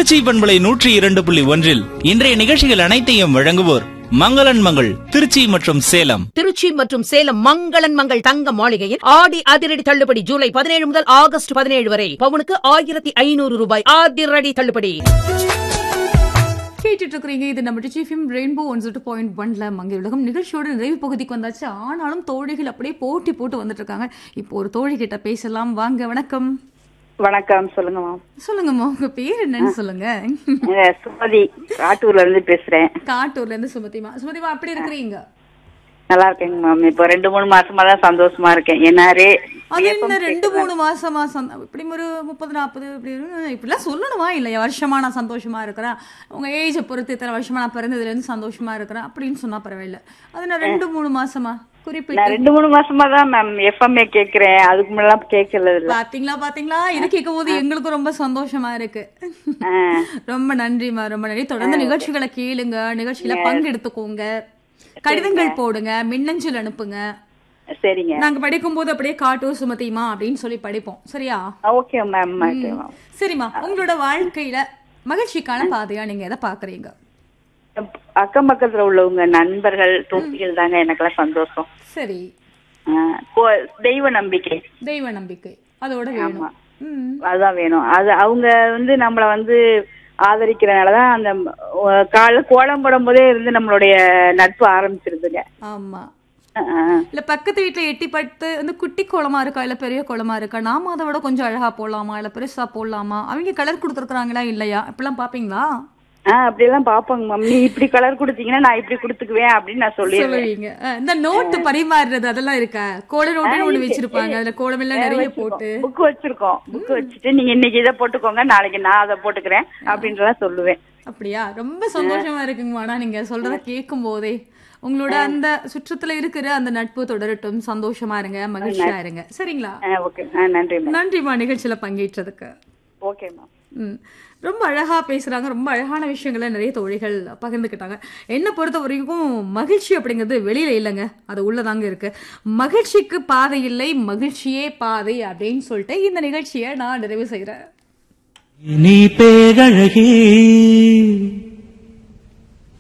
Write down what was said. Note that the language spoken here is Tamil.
திருச்சி பண்பலை நூற்றி இரண்டு புள்ளி ஒன்றில் இன்றைய நிகழ்ச்சிகள் அனைத்தையும் வழங்குவோர் மங்களன் மங்கள் திருச்சி மற்றும் சேலம் திருச்சி மற்றும் சேலம் மங்களன் மங்கள் தங்க மாளிகையில் ஆடி அதிரடி தள்ளுபடி ஜூலை பதினேழு முதல் ஆகஸ்ட் பதினேழு வரை பவுனுக்கு ஆயிரத்தி ஐநூறு ரூபாய் அதிரடி தள்ளுபடி கேட்டுட்டு இருக்கிறீங்க இது நம்ம டிச்சிஃபிம் ரெயின்போ ஒன் ஜீரோ பாயிண்ட் ஒன்ல மங்கை உலகம் நிகழ்ச்சியோட நிறைவு பகுதிக்கு வந்தாச்சு ஆனாலும் தோழிகள் அப்படியே போட்டி போட்டு வந்துட்டு இருக்காங்க இப்போ ஒரு தோழி கிட்ட பேசலாம் வாங்க வணக்கம் வணக்கம் சொல்லுங்க மேம் சொல்லுங்கம்மா உங்க பேர் என்னன்னு சொல்லுங்க அஹ் சுமதி காட்டூர்ல இருந்து பேசுறேன் காட்டூர்ல இருந்து சுமதிமா சுமதிமா அப்படி இருக்கிறீங்க நல்லா இருக்கேங்க மேம் இப்போ ரெண்டு மூணு மாசமா தான் சந்தோஷமா இருக்கேன் என்னாரே அது என்ன ரெண்டு மூணு மாசமா சந்த- இப்படி ஒரு முப்பது நாற்பது இப்படி இப்படிலாம் சொல்லணுமா இல்லையா வருஷமா நான் சந்தோஷமா இருக்கிறேன் உங்க ஏஜை பொறுத்து இத்தனை வருஷமா நான் பிறந்ததுல இருந்து சந்தோஷமா இருக்கிறேன் அப்படின்னு சொன்னா பரவாயில்ல அது நான் ரெண்டு மூணு மாசமா குறிப்பிட்டு நான் ரெண்டு மூணு மாசமா தான் மேம் எஃப்எம்ஏ கேக்குறேன் அதுக்கு முன்னெல்லாம் கேட்கறது இல்ல பாத்தீங்களா பாத்தீங்களா இது கேட்கும் போது எங்களுக்கும் ரொம்ப சந்தோஷமா இருக்கு அஹ் ரொம்ப நன்றிமா ரொம்ப நன்றி தொடர்ந்து நிகழ்ச்சிகளை கேளுங்க நிகழ்ச்சியில பங்கெடுத்துக்கோங்க கடிதங்கள் போடுங்க மின்னஞ்சல் அனுப்புங்க சரிங்க நாங்க படிக்கும் போது அப்படியே காட்டூர் சுமதிமா அப்படின்னு சொல்லி படிப்போம் சரியா ஓகே மேம் ஓகே மேம் சரிம்மா உங்களோட வாழ்க்கையில மகிழ்ச்சிக்கான பாதையா நீங்க எதை பாக்குறீங்க அக்கம் பக்கத்துல உள்ளவங்க நண்பர்கள் தோழிகள் தாங்க எனக்கெல்லாம் சந்தோஷம் சரி அஹ் கோ- தெய்வ நம்பிக்கை தெய்வ நம்பிக்கை அதோட வேணும் ம் அதுதான் வேணும் அது அவங்க வந்து நம்மள வந்து ஆதரிக்கிறனாலதான் அந்த அஹ், காலைல கோலம் போடும் போதே இருந்து நம்மளுடைய நட்பு ஆரம்பிச்சிருதுங்க ஆமா அஹ் இல்ல பக்கத்து வீட்டுல எட்டி பட்டு வந்து குட்டி குளமா இருக்கா இல்ல பெரிய குளமா இருக்கா நாம அதை விட கொஞ்சம் அழகா போடலாமா இல்ல பெருசா போடலாமா அவங்க கலர் கொடுத்துருக்காங்களா இல்லையா இப்பெல்லாம் பாப்பீங்களா ஆஹ் அப்படியெல்லாம் பாப்பாங்க மேம் நீ இப்படி கலர் கொடுத்தீங்கன்னா நான் இப்படி கொடுத்துக்குவேன் அப்படின்னு நான் சொல்லிடுவேன் சொல்லுவீங்க அஹ், இந்த நோட்டு பரிமாறுறது அதெல்லாம் இருக்கா கோல நோட்டுன்னு ஒண்ணு வச்சிருப்பாங்க அதுல கோலம் எல்லாம் நிறைய போட்டு புக் வச்சிருக்கோம் புக் வச்சுட்டு நீங்க இன்னைக்கு இதை போட்டுக்கோங்க நாளைக்கு நான் அதை போட்டுக்கிறேன் அப்படின்றலாம் சொல்லுவேன் அப்படியா ரொம்ப சந்தோஷமா இருக்குங்கம்மா ஆனா நீங்க சொல்றத கேட்கும் போதே உங்களோட அந்த சுற்றத்துல இருக்கிற அந்த நட்பு தொடரட்டும் சந்தோஷமா இருங்க மகிழ்ச்சியா இருங்க சரிங்களா ஓகே ஆ நன்றி மேம் நன்றிம்மா நிகழ்ச்சியில பங்கேற்றதுக்கு ஓகே மேம் ம் ரொம்ப அழகா பேசுறாங்க ரொம்ப அழகான விஷயங்களை நிறைய தோழிகள் பகிர்ந்துக்கிட்டாங்க என்னை பொறுத்த வரைக்கும் மகிழ்ச்சி அப்படிங்கிறது வெளியில இல்லைங்க அது உள்ளதாங்க இருக்கு மகிழ்ச்சிக்கு பாதை இல்லை மகிழ்ச்சியே பாதை அப்படின்னு சொல்லிட்டு இந்த நிகழ்ச்சியை நான் நிறைவு செய்றேன் நீ பேரழகே